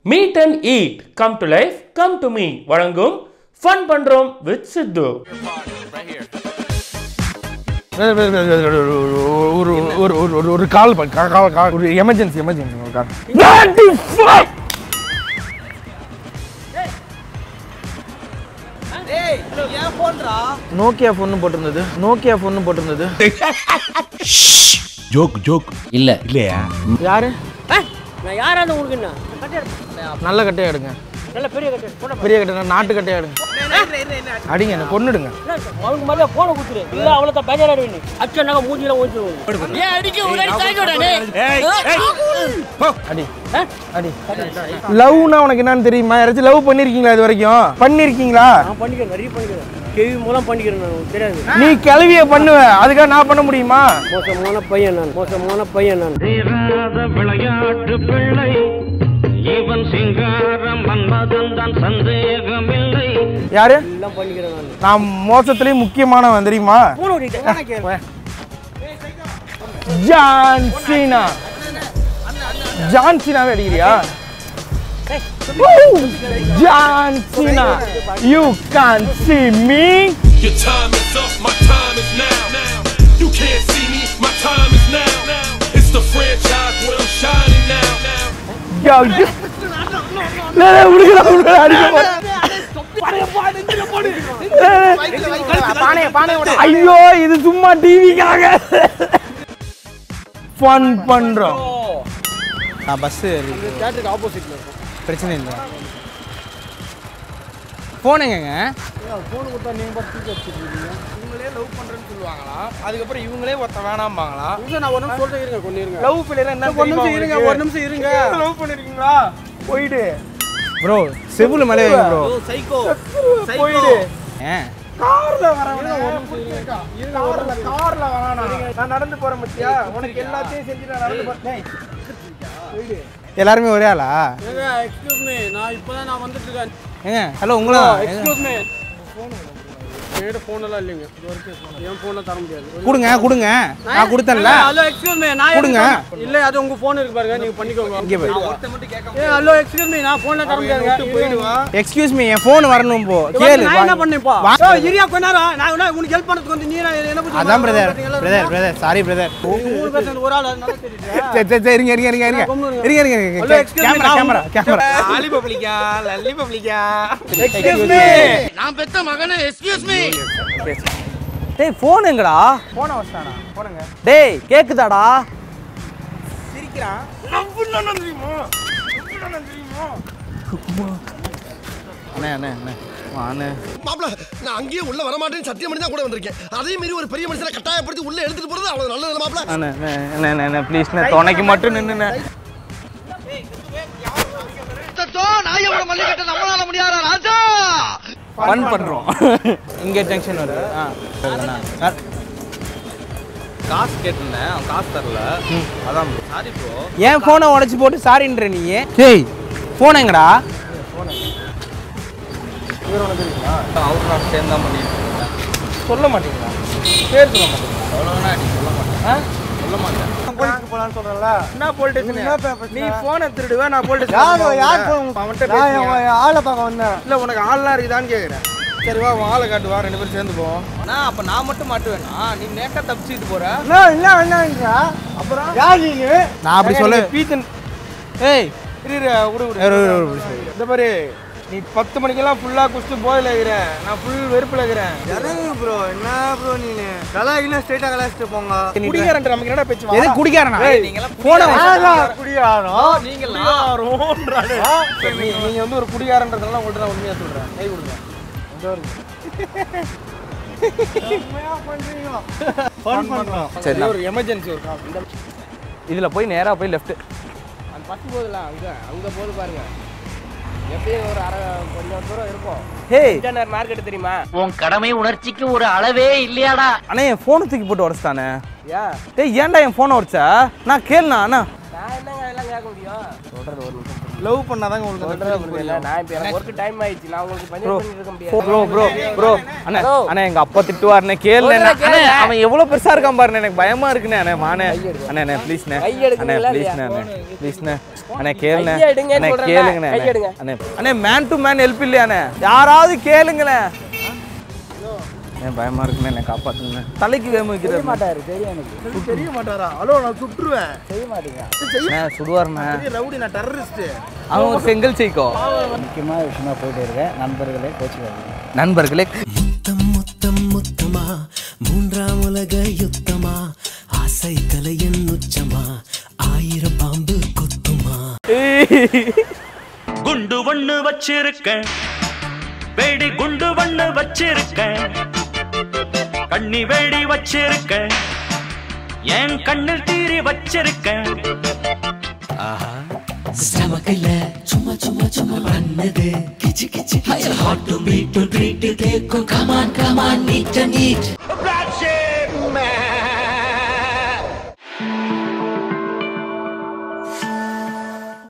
Meet and eat come to life come to me வழங்கும் fun பண்றோம் with Siddhu ஒரு ஒரு ஒரு ஒரு ஒரு கால் பண்ணு. கா- கால் கால் ஒரு எமர்ஜென்சி எமர்ஜென்சி ஒரு கால் நோக்கியா ஃபோன் போட்டிருந்தது நோக்கியா ஃபோன் போட்டிருந்தது ஜோக் ஜோக் இல்ல இல்லையா யாரு நான் யாராவது உங்களுக்கு என்ன கட்டை நல்ல கட்டையா எடுங்க நல்ல பெரிய கட்டை போட பெரிய கட்டை நாட்டு கட்டையா எடுங்க அடிங்க என்ன கொன்னுடுங்க அவனுக்கு மாதிரி போன கொடுத்துரு இல்ல அவ்வளோ தான் பேஜாரா நீ அச்சனாக மூஞ்சில ஊஞ்சிடுவோம் ஏன் அடிக்க ஒரு அடி தாய்க்கோடா அடி அடி லவ்னா உனக்கு என்னன்னு தெரியுமா யாராச்சும் லவ் பண்ணிருக்கீங்களா இது வரைக்கும் பண்ணிருக்கீங்களா நான் பண்ணிக்கிறேன் நிறைய பண்ணிக்கிறேன் கேள்வி மூலம் பண்ணிக்கிறேன் நான் உனக்கு தெரியாது நீ கிளவிய பண்ணுவ அதுக்காக நான் பண்ண முடியுமா மோசமான பையன் நான் மோசமான பையன் நான் விளையாட்டு பிள்ளை இவன் சிங்காரம் மன்மதன் தான் சந்தேகமில்லை யாரு எல்லாம் பண்ணிக்கிறேன் நான் நான் மோசத்துலயும் முக்கியமானவன் தெரியுமா போன ஓடிட்டேன் ஜான் சீனா ஜான் சீனாவே அடிக்கிறியா John Cena you can't see me Your time is up, my time is now. You can't see me, my time is now. It's the franchise where I'm shining now. Yo, you- லே, லே, விடுங்கடா, விடுங்கடா, அடிக்க போறேன். ஐயோ இது சும்மா டிவிக்காக fun பண்றோம் நான் பஸ் தேட்டருக்கு ஆப்போசிட்ல இருக்கும் பிரச்சனை இல்லை ஃபோன் எங்கங்க போன் கொடுத்தா நீங்க பார்த்து தூக்கி வச்சுருக்கீங்க இவங்களே லவ் பண்றேன்னு சொல்லுவாங்களா அதுக்கப்புறம் இவங்களே ஒருத்த வேணாம்பாங்களா நான் ஒரு நிமிஷம் சொல்லிட்டு இருங்க கொஞ்சம் இருங்க லவ் ஃபெயிலியர் என்ன ஒரு நிமிஷம் இருங்க ஒரு நிமிஷம் இருங்க லவ் பண்ணிருக்கீங்களா போயிடு ப்ரோ செவுல மேலே ப்ரோ சைக்கோ போயிடு கார்ல வரவன கார்ல கார்ல வரானா நான் நடந்து போறேன் மத்தியா உனக்கு எல்லாத்தையும் செஞ்சு நான் நடந்து போறேன் போயிடு எல்லாருமே ஒரே ஆளா ஏங்க எக்ஸ்கியூஸ் மீ நான் இப்போதான் நான் வந்துட்டு இருக்கேன் ஏங்க ஹலோ உங்களா எக்ஸ்கியூஸ் மீ என்கிட்ட ஃபோன் எல்லாம் இல்லைங்க இது வரைக்கும் என் ஃபோனில் தர முடியாது கொடுங்க கொடுங்க நான் கொடுத்தேன்ல ஹலோ எக்ஸ்கியூஸ் மீ நான் கொடுங்க. கொடுங்க இல்ல அது உங்க ஃபோன் இருக்கு பாருங்க நீங்க பண்ணிக்கோங்க இங்கே போய் ஏ ஹலோ எக்ஸ்கியூஸ் மீ நான் ஃபோன்ல தர முடியாதுங்க போயிடுவா எக்ஸ்கியூஸ் மீ என் ஃபோன் வரணும் போ கேளு நான் என்ன வா. பண்ணேன்ப்பா வா. ஓ இரியா கொஞ்ச நேரம் நான் என்ன உனக்கு ஹெல்ப் பண்ணதுக்கு வந்து நீ என்ன என்ன பத்தி அதான் brother brother brother sorry brother மூணு பேர் சேர்ந்து ஒரு ஆள் அது நல்லா தெரியுது சரி சரி சரி இருங்க இருங்க இருங்க இருங்க கம்முனு இருங்க இருங்க இருங்க Hello, excuse me, கேமரா நான் கேமரா உங்க- கேமரா லாலி பப்ளிக்கா லல்லி பப்ளிக்கா எக்ஸ்கியூஸ் மீ டேய் ஃபோன் எங்கடா போன வச்சானா போனுங்க டேய் கேக்குதாடா சிரிக்கிறான் நம்புனா தெரியுமா நம்புனா தெரியுமா அண்ணே அண்ணே அண்ணே வா, அண்ணே மாப்ள நான் அங்கேயே உள்ள வரமாட்டேன்னு சத்தியம் பண்ணி தான் கூட வந்திருக்கேன் அதே மாதிரி ஒரு பெரிய மனுஷனை கட்டாயப்படுத்தி உள்ள எடுத்துட்டு போறது அவ்வளவு நல்லது மாப்ள அண்ணே அண்ணே அண்ணே அண்ணே, அண்ணே ப்ளீஸ் நான் துணைக்கு மட்டும் நின்னுண்ணே நாய் எவ்வளவு மல்லிகட்ட நம்மளால முடியாதா ராஜா ஃபன் பண்றோம் இங்க டென்ஷன் வருது ஆ சரிண்ணா. சார் காசு கேட்டிருந்தேன் அவன் காசு தரல அதான் சாரி ப்ரோ ஏன் ஃபோனை உடைச்சு போட்டு சாரின்ற நீ டேய் ஃபோன் எங்கடா அவரு நான் சேர்ந்து தான் பண்ணிட்டு இருக்கேன் சொல்ல மாட்டீங்களா பேர் சொல்ல மாட்டீங்களா அவ்வளோனா நீ சொல்ல மாட்டேன் ஆ? சொல்ல மாட்டேன் போலீஸ்க்கு போலான்னு சொல்றல என்ன போலீஸ் ஸ்டேஷன் நீ போனை திருடுவ நான் போலீஸ் ஸ்டேஷன் யார் அவன்கிட்ட பேசுறேன் ஆளை பார்க்க வந்தேன் இல்ல உனக்கு ஆள்லாம் இருக்குதான்னு கேக்குறேன் சரி வா உன் ஆளை காட்டு வா ரெண்டு பேரும் சேர்ந்து போவோம் நான் அப்போ நான் மட்டும் மாட்டுவேனா நீ நேக்கா தப்பிச்சுட்டு போற இல்ல வேணாங்கறா அப்புறம் யார் நீங்க நான் அப்படி சொல்ல பீத்தன் ஏய் இரு இரு விடு விடு இந்த பாரு நீ பத்து மணிக்கெல்லாம் ஃபுல்லா குடிச்சு போதையில இருக்கிறேன் நான் ஃபுல் வெறுப்புல இருக்கிறேன் ப்ரோ என்ன ப்ரோ நீங்க கலாய்க்கினா ஸ்ட்ரைட்டா கலாய்ச்சிட்டு போங்க குடிகாரன் நமக்கு என்னடா பேச்சு எது குடிகாரனா போன குடிகாரம் நீங்களா நீங்க வந்து ஒரு குடிகாரன்றதுனால உங்கள்ட்ட நான் உண்மையா சொல்றேன் கை கொடுங்க சரி ஒரு எமர்ஜென்சி ஒரு call. இந்த இதுல போய் நேரா போய் லெஃப்ட் அந்த பத்து போதுலாம் அங்க அங்க போது பாருங்க எப்படியும் ஒரு அரை கொஞ்சம் தூரம் இருக்கும் ஹேய் மார்க்கெட் தெரியுமா உன் கடமை உணர்ச்சிக்கு ஒரு அளவே இல்லையாடா அண்ணே என் ஃபோனை தூக்கி போட்டு உடச்சிட்டானே யா டேய் ஏன்டா என் ஃபோனை உடச்ச நான் கேளுண்ணா அண்ணா நான் என்னங்க அதெல்லாம் கேட்க முடியும் லவ் பண்ணாதாங்க உங்களுக்கு அந்த feeling புரியும். நான் இப்போ எனக்கு ஒர்க்கு டைம் ஆயிடுச்சு நான் உங்களுக்கு பண்ணி ப்ரோ பண்ணிட்டு இருக்க முடியாது ப்ரோ ப்ரோ ப்ரோ அண்ணே Hello. அண்ணே எங்க அப்பா திட்டுவாருண்ணே கேளு சொல்றத அண்ணே கேளுங்க. அவன் எவ்வளவு பெருசா இருக்கான் பாருண்ணே எனக்கு பயமா இருக்குண்ணே அண்ணே மானே அண்ணே அண்ணே ப்ளீஸ்ண்ணே கை அண்ணே எடுக்குங்களா ப்ளீஸ்ண்ணே இல்லையா? அண்ணே ப்ளீஸ்ண்ணே அண்ணே கேளுண்ணே கையை எடுங்கன்னு அண்ணே சொல்றேன்ல, கேளுங்கண்ணே கையை அண்ணே எடுங்க. அண்ணே அண்ணே மேன் டு மேன் ஹெல்ப் இல்லையாண்ணே யாராவது கேளுங்களேன் ஏன் பயமா இருக்குண்ணே என்னை காப்பாத்துங்க தலைக்கு வேம வைக்கிறது மாட்டாரு தெரியும் எனக்கு தெரிய மாட்டாரா ஹலோ நான் சுட்டுருவேன் செய்ய மாட்டீங்க அண்ணே சுடுவாருண்ணே பெரிய ரவுடி நான் டெரரிஸ்ட் அவன் ஒரு செங்கல் சைக்கோ முக்கியமான விஷயமா போயிட்டு இருக்கேன் நண்பர்களே கோச்சுக்காதீங்க நண்பர்களே முத்தம் முத்தம் முத்தமா மூன்றாம் உலக யுத்தமா ஆசை தலையின் உச்சமா ஆயிரம் பாம்பு கொத்துமா குண்டு ஒண்ணு வச்சிருக்கேன் வெடி குண்டு ஒண்ணு வச்சிருக்கேன் கண்ணி வெடி வச்சிருக்கேன் என் கண்ணில் தீரி வச்சிருக்கேன் ஸ்டமக்கில் சும்மா சும்மா சும்மா பண்ணது கிச்சு கிச்சு கிச்சு hot to beat to treat கேக்கும் கமான் கமான் நீட் நீட்